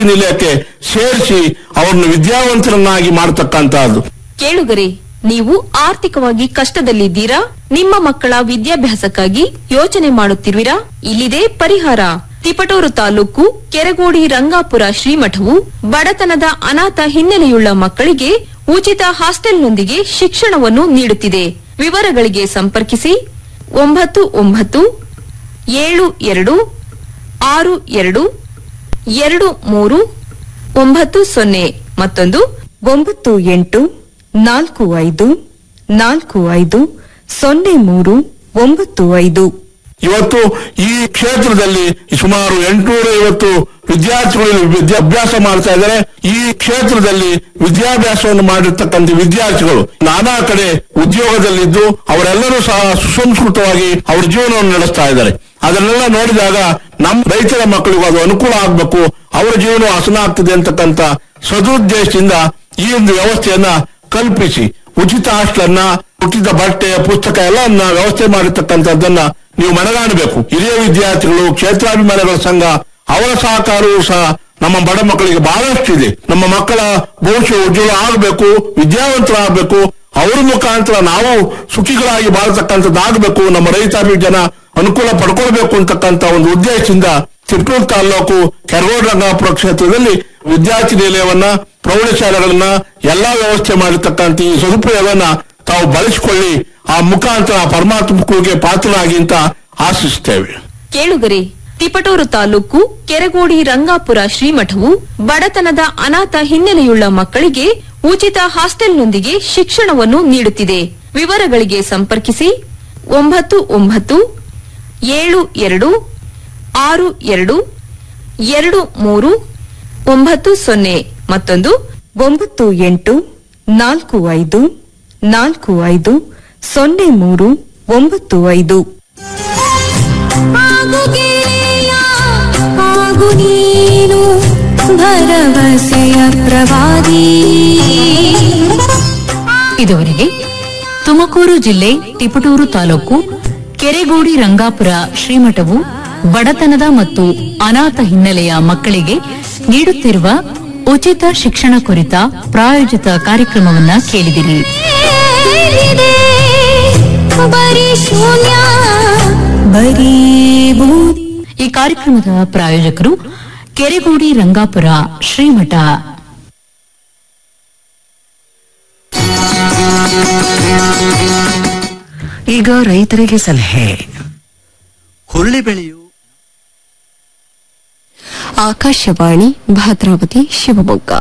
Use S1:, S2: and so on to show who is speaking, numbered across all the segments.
S1: ನಿಲಯಕ್ಕೆ ಸೇರಿಸಿ ಅವರನ್ನು ವಿದ್ಯಾವಂತರನ್ನಾಗಿ ಮಾಡತಕ್ಕಂತಹದ್ದು
S2: ಕೇಳುಗರೆ ನೀವು ಆರ್ಥಿಕವಾಗಿ ಕಷ್ಟದಲ್ಲಿದ್ದೀರಾ ನಿಮ್ಮ ಮಕ್ಕಳ ವಿದ್ಯಾಭ್ಯಾಸಕ್ಕಾಗಿ ಯೋಚನೆ ಮಾಡುತ್ತಿರುವಿರಾ ಇಲ್ಲಿದೆ ಪರಿಹಾರ ತಿಪಟೂರು ತಾಲೂಕು ಕೆರಗೋಡಿ ರಂಗಾಪುರ ಶ್ರೀಮಠವು ಬಡತನದ ಅನಾಥ ಹಿನ್ನೆಲೆಯುಳ್ಳ ಮಕ್ಕಳಿಗೆ ಉಚಿತ ಹಾಸ್ಟೆಲ್ನೊಂದಿಗೆ ಶಿಕ್ಷಣವನ್ನು ನೀಡುತ್ತಿದೆ ವಿವರಗಳಿಗೆ ಸಂಪರ್ಕಿಸಿ ಒಂಬತ್ತು ಒಂಬತ್ತು ಏಳು ಎರಡು ಆರು ಎರಡು ಎರಡು ಮೂರು ಒಂಬತ್ತು ಸೊನ್ನೆ ಮತ್ತೊಂದು
S3: ಒಂಬತ್ತು ಎಂಟು ನಾಲ್ಕು ಐದು ನಾಲ್ಕು ಐದು ಸೊನ್ನೆ ಮೂರು ಒಂಬತ್ತು ಐದು
S1: ಇವತ್ತು ಈ ಕ್ಷೇತ್ರದಲ್ಲಿ ಸುಮಾರು ಎಂಟುನೂರ ಐವತ್ತು ವಿದ್ಯಾರ್ಥಿಗಳು ವಿದ್ಯಾಭ್ಯಾಸ ಮಾಡ್ತಾ ಇದ್ದಾರೆ ಈ ಕ್ಷೇತ್ರದಲ್ಲಿ ವಿದ್ಯಾಭ್ಯಾಸವನ್ನು ಮಾಡಿರ್ತಕ್ಕಂಥ ವಿದ್ಯಾರ್ಥಿಗಳು ನಾನಾ ಕಡೆ ಉದ್ಯೋಗದಲ್ಲಿದ್ದು ಅವರೆಲ್ಲರೂ ಸಹ ಸುಸಂಸ್ಕೃತವಾಗಿ ಅವರ ಜೀವನವನ್ನು ನಡೆಸ್ತಾ ಇದ್ದಾರೆ ಅದನ್ನೆಲ್ಲ ನೋಡಿದಾಗ ನಮ್ಮ ರೈತರ ಮಕ್ಕಳಿಗೂ ಅದು ಅನುಕೂಲ ಆಗಬೇಕು ಅವರ ಜೀವನ ಹಸನ ಆಗ್ತದೆ ಅಂತಕ್ಕಂಥ ಸದುದ್ದೇಶದಿಂದ ಈ ಒಂದು ವ್ಯವಸ್ಥೆಯನ್ನ ಕಲ್ಪಿಸಿ ಉಚಿತ ಹಾಸ್ಟೆಲನ್ನ ಉಚಿತ ಬಟ್ಟೆ ಪುಸ್ತಕ ಎಲ್ಲ ವ್ಯವಸ್ಥೆ ಮಾಡಿರ್ತಕ್ಕಂಥದ್ದನ್ನ ನೀವು ಮನಗಾಣಬೇಕು ಹಿರಿಯ ವಿದ್ಯಾರ್ಥಿಗಳು ಕ್ಷೇತ್ರಾಭಿಮಾನಿಗಳ ಸಂಘ ಅವರ ಸಹಕಾರವೂ ಸಹ ನಮ್ಮ ಬಡ ಮಕ್ಕಳಿಗೆ ಬಹಳಷ್ಟು ಇದೆ ನಮ್ಮ ಮಕ್ಕಳ ಭವಿಷ್ಯ ಉಜ್ವಲ ಆಗಬೇಕು ವಿದ್ಯಾವಂತರಾಗಬೇಕು ಅವರ ಮುಖಾಂತರ ನಾವು ಸುಖಿಗಳಾಗಿ ಬಾಳತಕ್ಕಂಥದ್ದಾಗಬೇಕು ನಮ್ಮ ರೈತಾಪಿ ಜನ ಅನುಕೂಲ ಪಡ್ಕೊಳ್ಬೇಕು ಅಂತಕ್ಕಂಥ ಒಂದು ಉದ್ದೇಶದಿಂದ ತಿಪ್ಪೂರು ತಾಲೂಕು ಕೆರಗೋಡು ರಂಗಾಪುರ ಕ್ಷೇತ್ರದಲ್ಲಿ ವಿದ್ಯಾರ್ಥಿ ನಿಲಯವನ್ನ ಪ್ರೌಢಶಾಲೆಗಳನ್ನ ಎಲ್ಲಾ ವ್ಯವಸ್ಥೆ ಮಾಡಿರ್ತಕ್ಕಂಥ ಈ ಸದುಪಯೋಗವನ್ನ ತಾವು ಬಳಸಿಕೊಳ್ಳಿ ಆ ಮುಖಾಂತರ ಪರಮಾತ್ಮಕ್ಕೆ ಪಾತ್ರರಾಗಿ ಅಂತ ಆಶಿಸ್ತೇವೆ
S2: ಕೇಳುಗರೆ ತಿಪಟೂರು ತಾಲೂಕು ಕೆರಗೋಡಿ ರಂಗಾಪುರ ಶ್ರೀಮಠವು ಬಡತನದ ಅನಾಥ ಹಿನ್ನೆಲೆಯುಳ್ಳ ಮಕ್ಕಳಿಗೆ ಉಚಿತ ಹಾಸ್ಟೆಲ್ನೊಂದಿಗೆ ಶಿಕ್ಷಣವನ್ನು ನೀಡುತ್ತಿದೆ ವಿವರಗಳಿಗೆ ಸಂಪರ್ಕಿಸಿ ಒಂಬತ್ತು ಒಂಬತ್ತು ಏಳು ಎರಡು ಆರು ಎರಡು ಎರಡು ಮೂರು ಒಂಬತ್ತು ಸೊನ್ನೆ ಮತ್ತೊಂದು
S3: ಒಂಬತ್ತು ಎಂಟು ನಾಲ್ಕು ಐದು ನಾಲ್ಕು ಐದು ಸೊನ್ನೆ ಮೂರು ಒಂಬತ್ತು ಐದು
S4: ಆಗು ಗೆಳೆಯ ಆಗು ನೀನು ಭರವಸೆಯ ಪ್ರವಾದಿ
S5: ಇದುವರೆಗೆ ತುಮಕೂರು ಜಿಲ್ಲೆ ತಿಪಟೂರು ತಾಲೂಕು ಕೆರೆಗೋಡಿ ರಂಗಾಪುರ ಶ್ರೀಮಠವು ಬಡತನದ ಮತ್ತು ಅನಾಥ ಹಿನ್ನೆಲೆಯ ಮಕ್ಕಳಿಗೆ ನೀಡುತ್ತಿರುವ ಉಚಿತ ಶಿಕ್ಷಣ ಕುರಿತ ಪ್ರಾಯೋಜಿತ ಕಾರ್ಯಕ್ರಮವನ್ನ ಕೇಳಿದಿರಿ
S4: ಏನಿದೆ ಬರೀ ಶೂನ್ಯ ಬರೀ ಬೂದಿ
S5: ಈ ಕಾರ್ಯಕ್ರಮದ ಪ್ರಾಯೋಜಕರು ಕೆರೆಗೋಡಿ ರಂಗಾಪುರ ಶ್ರೀಮಠ
S6: ಈಗ ರೈತರಿಗೆ ಸಲಹೆ
S7: ಹುರುಳಿ ಬೆಳೆಯು
S8: ಆಕಾಶವಾಣಿ ಭದ್ರಾವತಿ ಶಿವಮೊಗ್ಗ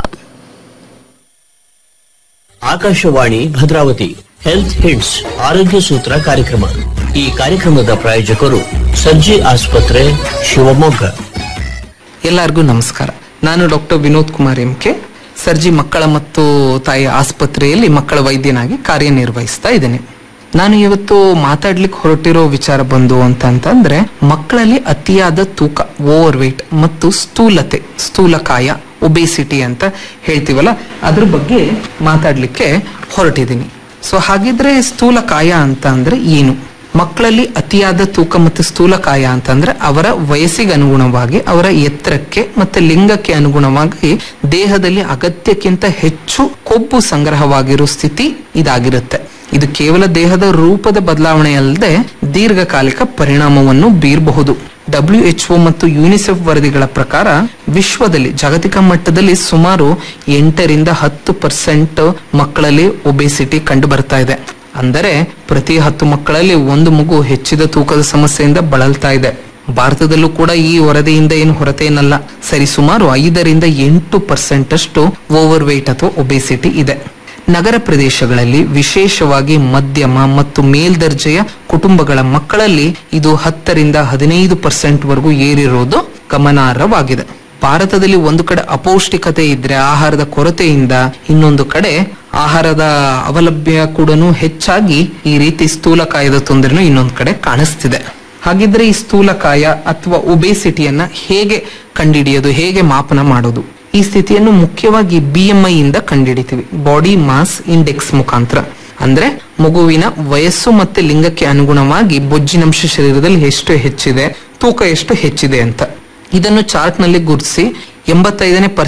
S9: ಆಕಾಶವಾಣಿ ಭದ್ರಾವತಿ ಹೆಲ್ತ್ ಹಿಟ್ಸ್ ಆರೋಗ್ಯ ಸೂತ್ರ ಕಾರ್ಯಕ್ರಮ ಈ ಕಾರ್ಯಕ್ರಮದ ಪ್ರಾಯೋಜಕರು ಸರ್ಜಿ ಆಸ್ಪತ್ರೆ ಶಿವಮೊಗ್ಗ
S6: ಎಲ್ಲರಿಗೂ ನಮಸ್ಕಾರ ನಾನು doctor Vinod Kumar M K Sarji ಮಕ್ಕಳ ಮತ್ತು ತಾಯಿ ಆಸ್ಪತ್ರೆಯಲ್ಲಿ ಮಕ್ಕಳ ವೈದ್ಯನಾಗಿ ಕಾರ್ಯನಿರ್ವಹಿಸ್ತಾ ಇದ್ದೇನೆ ನಾನು ಇವತ್ತು ಮಾತಾಡ್ಲಿಕ್ಕೆ ಹೊರಟಿರೋ ವಿಚಾರ ಬಂದು ಅಂತ ಅಂತಂದ್ರೆ ಮಕ್ಕಳಲ್ಲಿ ಅತಿಯಾದ ತೂಕ ಓವರ್ ವೇಟ್ ಮತ್ತು ಸ್ಥೂಲತೆ ಸ್ಥೂಲಕಾಯ ಒಬೇಸಿಟಿ ಅಂತ ಹೇಳ್ತೀವಲ್ಲ ಅದ್ರ ಬಗ್ಗೆ ಮಾತಾಡ್ಲಿಕ್ಕೆ ಹೊರಟಿದ್ದೀನಿ ಸೊ ಹಾಗಿದ್ರೆ ಸ್ಥೂಲಕಾಯ ಅಂತ ಅಂದ್ರೆ ಏನು ಮಕ್ಕಳಲ್ಲಿ ಅತಿಯಾದ ತೂಕ ಮತ್ತು ಸ್ಥೂಲಕಾಯ ಅಂತಂದ್ರೆ ಅವರ ವಯಸ್ಸಿಗೆ ಅನುಗುಣವಾಗಿ ಅವರ ಎತ್ತರಕ್ಕೆ ಮತ್ತೆ ಲಿಂಗಕ್ಕೆ ಅನುಗುಣವಾಗಿ ದೇಹದಲ್ಲಿ ಅಗತ್ಯಕ್ಕಿಂತ ಹೆಚ್ಚು ಕೊಬ್ಬು ಸಂಗ್ರಹವಾಗಿರೋ ಸ್ಥಿತಿ ಇದಾಗಿರುತ್ತೆ ಇದು ಕೇವಲ ದೇಹದ ರೂಪದ ಬದಲಾವಣೆ ಅಲ್ಲದೆ ದೀರ್ಘಕಾಲಿಕ ಪರಿಣಾಮವನ್ನು ಬೀರಬಹುದು ಡಬ್ಲ್ಯೂ ಎಚ್ ಮತ್ತು ಯುನಿಸೆಫ್ ವರದಿಗಳ ಪ್ರಕಾರ ವಿಶ್ವದಲ್ಲಿ ಜಾಗತಿಕ ಮಟ್ಟದಲ್ಲಿ ಸುಮಾರು ಎಂಟರಿಂದ ಹತ್ತು ಪರ್ಸೆಂಟ್ ಮಕ್ಕಳಲ್ಲಿ ಒಬೆಸಿಟಿ ಕಂಡು ಬರ್ತಾ ಇದೆ ಅಂದರೆ ಪ್ರತಿ ಹತ್ತು ಮಕ್ಕಳಲ್ಲಿ ಒಂದು ಮಗು ಹೆಚ್ಚಿದ ತೂಕದ ಸಮಸ್ಯೆಯಿಂದ ಬಳಲ್ತಾ ಇದೆ ಭಾರತದಲ್ಲೂ ಕೂಡ ಈ ವರದಿಯಿಂದ ಏನು ಹೊರತೇನಲ್ಲ ಸರಿ ಸುಮಾರು ಐದರಿಂದ ಎಂಟು ಪರ್ಸೆಂಟ್ ಅಷ್ಟು ಓವರ್ ವೇಟ್ ಅಥವಾ ಒಬೆಸಿಟಿ ಇದೆ ನಗರ ಪ್ರದೇಶಗಳಲ್ಲಿ ವಿಶೇಷವಾಗಿ ಮಧ್ಯಮ ಮತ್ತು ಮೇಲ್ದರ್ಜೆಯ ಕುಟುಂಬಗಳ ಮಕ್ಕಳಲ್ಲಿ ಇದು ಹತ್ತರಿಂದ ಹದಿನೈದು ಪರ್ಸೆಂಟ್ ವರೆಗೂ ಏರಿರೋದು ಗಮನಾರ್ಹವಾಗಿದೆ ಭಾರತದಲ್ಲಿ ಒಂದು ಕಡೆ ಅಪೌಷ್ಟಿಕತೆ ಇದ್ರೆ ಆಹಾರದ ಕೊರತೆಯಿಂದ ಇನ್ನೊಂದು ಕಡೆ ಆಹಾರದ ಅವಲಭ್ಯ ಕೂಡ ಹೆಚ್ಚಾಗಿ ಈ ರೀತಿ ಸ್ಥೂಲಕಾಯದ ತೊಂದರೆನೂ ಇನ್ನೊಂದು ಕಡೆ ಕಾಣಿಸ್ತಿದೆ ಹಾಗಿದ್ರೆ ಈ ಸ್ಥೂಲಕಾಯ ಅಥವಾ ಒಬೇಸಿಟಿಯನ್ನ ಹೇಗೆ ಕಂಡಿಡಿಯೋದು ಹೇಗೆ ಮಾಪನ ಮಾಡೋದು ಈ ಸ್ಥಿತಿಯನ್ನು ಮುಖ್ಯವಾಗಿ ಬಿ ಎಂ ಐ ಇಂದ ಕಂಡುಹಿಡಿತೀವಿ ಬಾಡಿ ಮಾಸ್ ಇಂಡೆಕ್ಸ್ ಮುಖಾಂತರ ಅಂದ್ರೆ ಮಗುವಿನ ವಯಸ್ಸು ಮತ್ತೆ ಲಿಂಗಕ್ಕೆ ಅನುಗುಣವಾಗಿ ಬೊಜ್ಜಿನಂಶ ಶರೀರದಲ್ಲಿ ಎಷ್ಟು ಹೆಚ್ಚಿದೆ ತೂಕ ಎಷ್ಟು ಹೆಚ್ಚಿದೆ ಅಂತ ಇದನ್ನು ಚಾರ್ಟ್ ನಲ್ಲಿ ಗುರುತಿಸಿ ಎಂಬತ್ತೈದನೇ ಪರ್ಸೆಂಟ್